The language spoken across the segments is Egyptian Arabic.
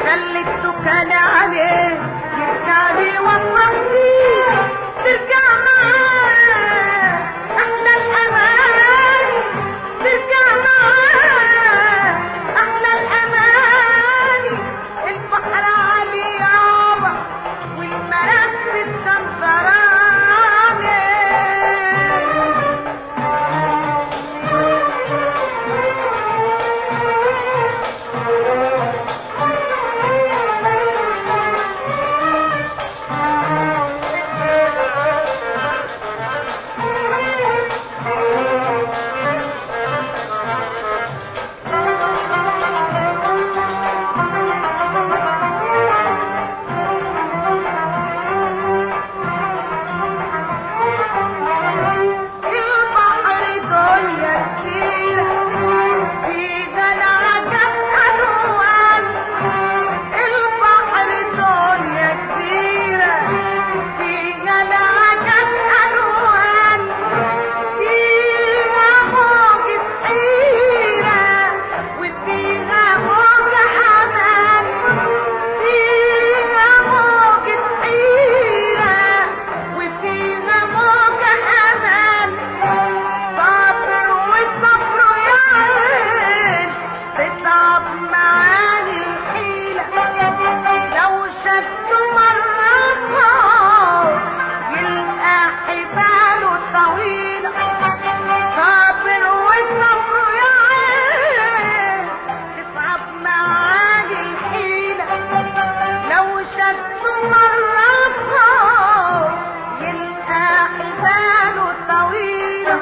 خليتك انا عليه يرجع لي وفرحتي ترجع معاه احلى الاماني ترجع معاه احلى الاماني البحر علي يابا والمراكب السمسراني البحر دنيا كتيرة فيها العجب ألوان البحر دنيا كتيرة فيها العجب ألوان فيها موجة حيرة وفيها موجة حنان فيها موجة حيرة وفيها موجة أمان صبر والصبر يا عين تتعب معاني الحيلة لو شدوا مرة يلقى حباله طويلة صابر والصبر يا عين تتعب معاني الحيلة لو شدوا مرة يلقى حباله طويلة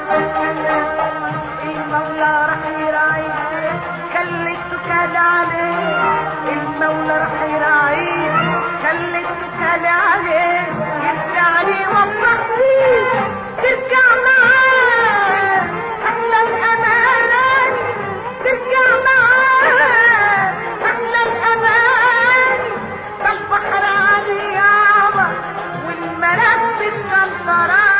المولى راح يراعيه خليتك عليه المولى راح يراعيه خليتك عليه يرجع لي وفرحتي ترجع معاه احلى الامان ترجع معاه احلى الامان ده البحر علي يابا والمراكب السمسراني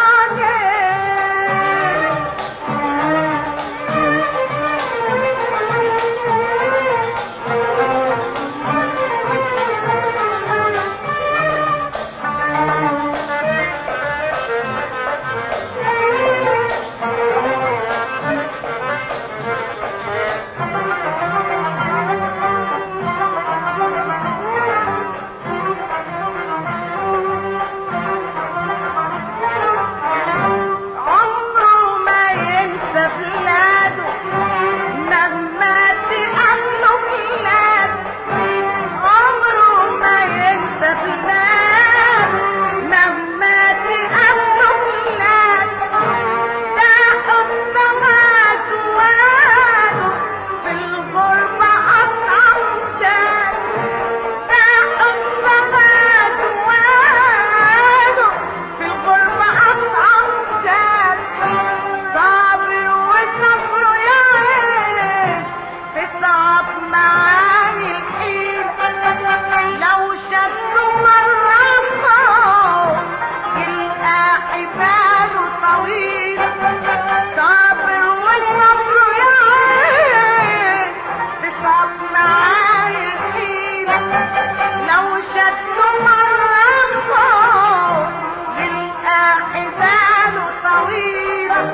عمره ما ينسى بلاده مهما تقابله بلاده عمره ما ينسى بلاده مهما تقابله بلاده ده حب غاد واده في الغربة أصعب زاد ده حب غاد واده في الغربة أصعب زاد صابر وصبر يا عين تصعب معاني الحيل لو شدوا مرة فوق يلقى حباله طويلة صابر وصبر يا عين تصعب معاني الحيل لو شدوا مرة فوق يلقى حباله طويلة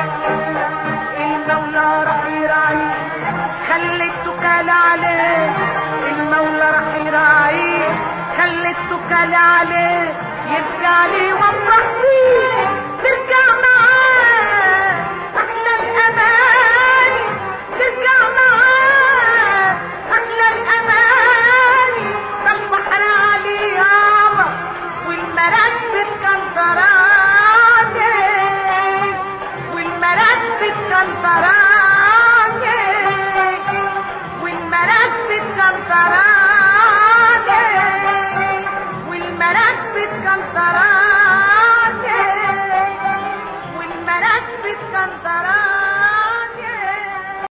المولى راح يراعيه خليتك عليه المولى راح يراعيه خليتك عليه يرجع لي وفرحتي ترجع معاه احلى الاماني ترجع معاه احلى الاماني ده البحر علي يابا والمراكب كنتراني والمراكب كنتراني والمراكب كنتراني والمراكب كنتراني والمراكب كنتراني